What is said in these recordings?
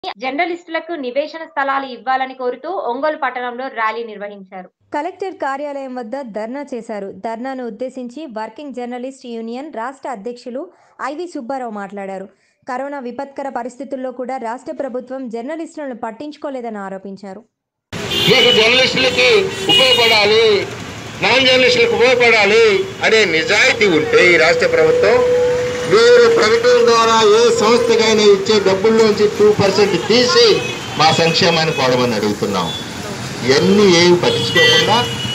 జర్నలిస్టులకు నివేశన స్థలాలు ఇవ్వాలని కోరుతూ ఒంగోలు పట్టణంలో ర్యాలీ నిర్వహించారు కలెక్టర్ కార్యాలయం వద్ద ధర్నా చేశారు ధర్నాను ఉద్దేశించి వర్కింగ్ జర్నలిస్ట్ యూనియన్ రాష్ట్ర అధ్యక్షులు ఐవి సుబ్బారావు మాట్లాడారు కరోనా విపత్కర పరిస్థితుల్లో కూడా రాష్ట్ర ప్రభుత్వం జర్నలిస్టులను పట్టించుకోలేదని ఆరోపించారు మీకు జర్నలిస్టులకి ఉపయోగపడాలి నాన్ జర్నలిస్టులకు ఉపయోగపడాలి అనే నిజాయితీ ఉంటే ఈ రాష్ట్ర ప్రభుత్వం మీరు ప్రకటన ద్వారా ఏ సంస్థకైనా ఇచ్చే డబ్బుల్లోంచి టూ పర్సెంట్ తీసి మా సంక్షేమాన్ని పోవడమని అడుగుతున్నాం ఇవన్నీ ఏమి పట్టించుకోకుండా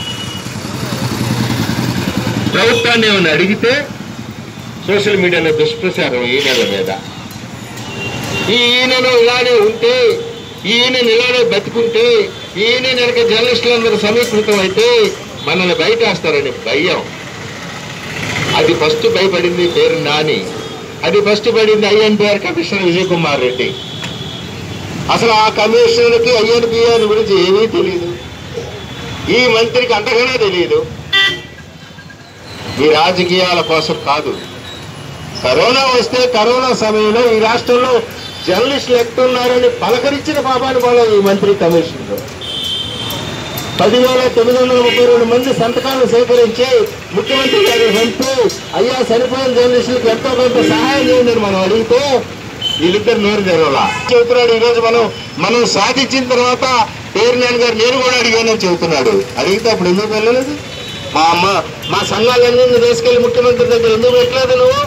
ప్రభుత్వాన్ని ఏమైనా అడిగితే సోషల్ మీడియాలో దుష్ప్రచారం ఈ నెల మీద ఈ ఈయనను ఇలానే ఉంటే ఈయన ఇలానే బతుకుంటే ఈయన నెలక జర్నలిస్టులందరూ సమీకృతం అయితే మనల్ని బయటేస్తారని భయం అది ఫస్ట్ భయపడింది పేరు నాని అది ఫస్ట్ పడింది ఐఎన్పిఆర్ కమిషనర్ విజయ్ కుమార్ రెడ్డి అసలు ఆ కమిషనర్కి ఐఎన్పిఆర్ గురించి ఏమీ తెలియదు ఈ మంత్రికి అంతగానే తెలియదు ఈ రాజకీయాల కోసం కాదు కరోనా వస్తే కరోనా సమయంలో ఈ రాష్ట్రంలో జర్నలిస్టులు ఎక్కుతున్నారని పలకరించిన పాపాన్ని పోలేదు ఈ మంత్రి కమిషన్లో పదివేల తొమ్మిది వందల ముప్పై రెండు మంది సంతకాలు సేకరించి ముఖ్యమంత్రి గారి పంపి అయ్యా చనిపోయిన జర్నలిస్టులకు ఎంతో కొంత సహాయం చేయండి అని మనం అడిగితే వీళ్ళిద్దరు నోరు తెరవలా చెబుతున్నాడు ఈరోజు మనం మనం సాధించిన తర్వాత పేరు నాన్న గారు నేను కూడా అడిగానని చెబుతున్నాడు అడిగితే అప్పుడు ఎందుకు వెళ్ళలేదు మా అమ్మ మా సంఘాలన్నీ తీసుకెళ్లి ముఖ్యమంత్రి దగ్గర ఎందుకు పెట్టలేదు నువ్వు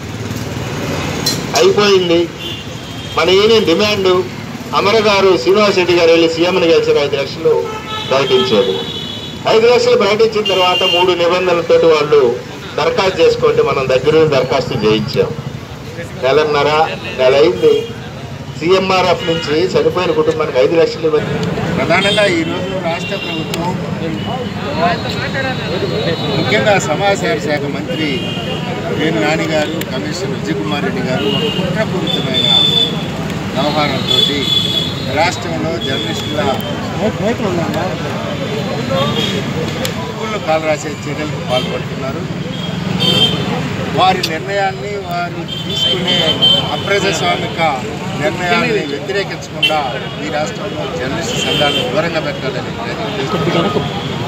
అయిపోయింది మన యూనియన్ డిమాండ్ అమర గారు శ్రీనివాస్ రెడ్డి గారు వెళ్ళి సీఎంని గెలిచిన ఐదు లక్షలు ప్రకటించారు ఐదు లక్షలు ప్రకటించిన తర్వాత మూడు నిబంధనలతోటి వాళ్ళు దరఖాస్తు చేసుకుంటే మనం దగ్గర నుండి దరఖాస్తు చేయించాం నెలన్నర నెల అయింది సీఎంఆర్ఎఫ్ నుంచి చనిపోయిన కుటుంబానికి ఐదు లక్షలు ఇవ్వండి ప్రధానంగా ఈరోజు రాష్ట్ర ప్రభుత్వం ముఖ్యంగా సమాచార శాఖ మంత్రి వేణు నాని గారు కమిషనర్ విజయ్ కుమార్ రెడ్డి గారు ఒక కుట్రపూరితమైన వ్యవహారంతో రాష్ట్రంలో జర్నలిస్టుల స్కూళ్ళు కాలు రాసే చర్యలకు పాల్పడుతున్నారు వారి నిర్ణయాన్ని వారు తీసుకునే అప్రజాస్వామిక నిర్ణయాన్ని వ్యతిరేకించకుండా ఈ రాష్ట్రంలో జర్నలిస్ట్ సంఘాలను దూరంగా పెట్టాలని ప్రయత్నం చేస్తున్నారు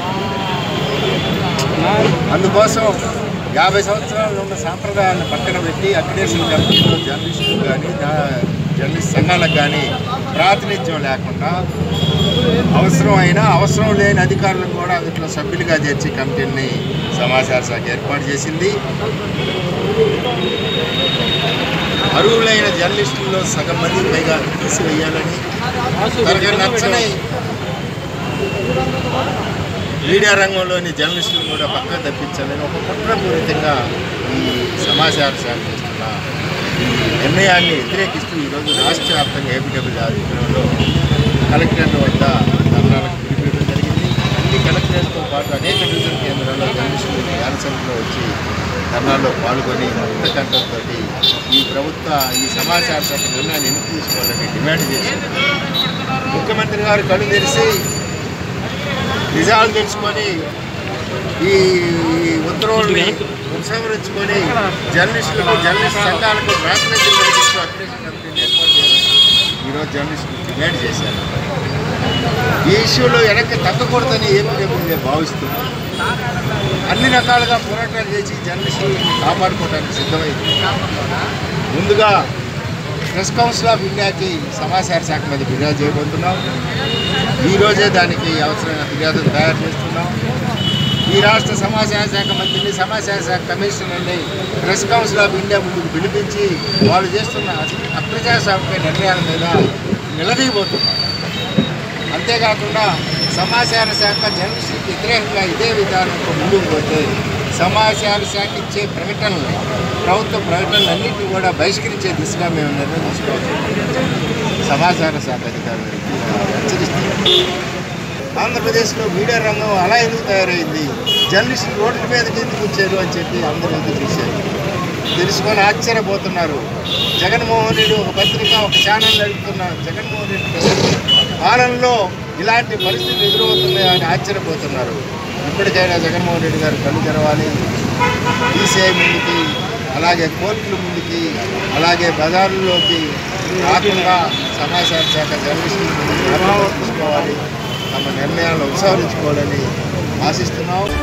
అందుకోసం యాభై సంవత్సరాలు ఉన్న సాంప్రదాయాలను పక్కన పెట్టి అక్రిడేషన్ కమిటీలో జర్నలిస్టులు కానీ జర్నలిస్ట్ సంఘాలకు కానీ ప్రాతినిధ్యం లేకుండా అవసరం అయినా అవసరం లేని అధికారులను కూడా అందులో సభ్యులుగా చేర్చి కమిటీని సమాచార శాఖ ఏర్పాటు చేసింది అర్హులైన జర్నలిస్టుల్లో సగం మంది పైగా తీసివేయాలని తనకు నచ్చని మీడియా రంగంలోని జర్నలిస్టులు కూడా పక్కన తప్పించాలని ఒక కుట్రపూరితంగా ఈ సమాచార శాఖ చేస్తున్న ఈ నిర్ణయాన్ని వ్యతిరేకిస్తూ ఈరోజు రాష్ట్ర వ్యాప్తంగా ఏపీడబ్ల్యూ ఆధ్వర్యంలో కలెక్టర్ల వద్ద ధర్నాలకు పిలిపించడం జరిగింది అన్ని కలెక్టరేట్తో పాటు అనేక డివిజన్ కేంద్రాల్లో జర్నలిస్టులు వేల సంఖ్యలో వచ్చి ధర్నాల్లో పాల్గొని ముక్త కంఠంతో ఈ ప్రభుత్వ ఈ సమాచార శాఖ నిర్ణయాన్ని ఎందుకు తీసుకోవాలని డిమాండ్ చేశారు ముఖ్యమంత్రి గారు కళ్ళు తెరిచి నిజాలు తెలుసుకొని ఈ ఈ ఉత్తర్వుల్ని ఉపసంహరించుకొని జర్నలిస్టులకు జర్నలిస్ట్ సంఘాలకు ప్రాతినిధ్యం కలిగిస్తూ అక్రిడేషన్ కమిటీని ఏర్పాటు చేయాలని ఈరోజు జర్నలిస్టులు డిమాండ్ చేశారు ఈ ఇష్యూలో వెనక్కి తగ్గకూడదని ఏపీడబ్ల్యూఏ భావిస్తుంది అన్ని రకాలుగా పోరాటాలు చేసి జర్నలిస్టులను కాపాడుకోవడానికి సిద్ధమైంది ముందుగా ప్రెస్ కౌన్సిల్ ఆఫ్ ఇండియాకి సమాచార శాఖ మీద ఫిర్యాదు చేయబోతున్నాం ఈరోజే దానికి అవసరమైన ఫిర్యాదులు తయారు చేస్తున్నాం ఈ రాష్ట్ర సమాచార శాఖ మంత్రిని సమాచార శాఖ కమిషనర్ని ప్రెస్ కౌన్సిల్ ఆఫ్ ఇండియా ముందుకు పిలిపించి వాళ్ళు చేస్తున్న అప్రజాస్వామిక నిర్ణయాల మీద నిలదీయబోతున్నాం అంతేకాకుండా సమాచార శాఖ జర్నలిస్టులకు వ్యతిరేకంగా ఇదే విధానంతో ముందుకు పోతే సమాచార శాఖ ఇచ్చే ప్రకటనలు ప్రభుత్వ ప్రకటనలన్నింటినీ కూడా బహిష్కరించే దిశగా మేము నిర్ణయం తీసుకోవచ్చు సమాచార శాఖ అధికారులు హెచ్చరిస్తున్నాం ఆంధ్రప్రదేశ్లో మీడియా రంగం అలా ఎందుకు తయారైంది జర్నలిస్టులు రోడ్ల మీదకి ఎందుకు వచ్చారు అని చెప్పి అందరూ ఎందుకు చూశారు తెలుసుకొని ఆశ్చర్యపోతున్నారు జగన్మోహన్ రెడ్డి ఒక పత్రిక ఒక ఛానల్ నడుపుతున్న జగన్మోహన్ రెడ్డి పాలనలో ఇలాంటి పరిస్థితులు ఎదురవుతున్నాయని ఆశ్చర్యపోతున్నారు ఇప్పటికైనా జగన్మోహన్ రెడ్డి గారు కళ్ళు తెరవాలి ఈసీఐ ముందుకి అలాగే కోర్టుల ముందుకి అలాగే బజార్లలోకి రాకుండా సమాచార శాఖ జర్నలిస్టులు జాగ్రత్తలు తీసుకోవాలి తమ నిర్ణయాలను ఉపసంహరించుకోవాలని ఆశిస్తున్నాం